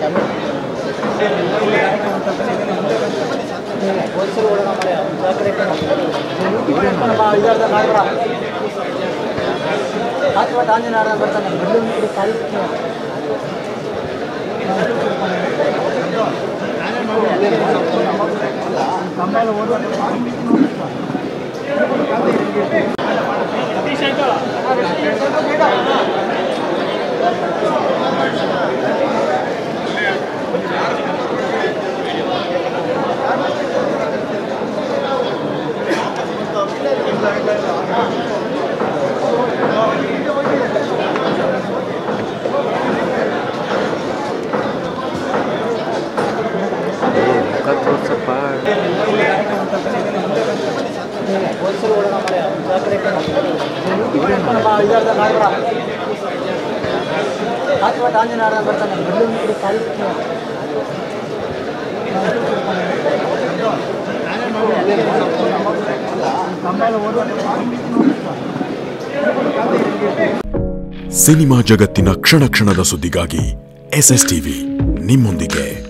ಆಂಜನೇಯ ಬರ್ತಾನೆ ಬೆಳ್ಳುಳ್ಳಿ ಕಾಯಿ ಮುಖ ತೋರ್ಸಪ್ಪ ಆಂಜನೇಯ ಬರ್ತಾನೆ ಬೆಳ್ಳುಳ್ಳಿ ಕಾಯಿ ಸಿನಿಮಾ ಜಗತ್ತಿನ ಕ್ಷಣ ಕ್ಷಣದ ಸುದ್ದಿಗಾಗಿ ಎಸ್ ಎಸ್ ಟಿವಿ ನಿಮ್ಮೊಂದಿಗೆ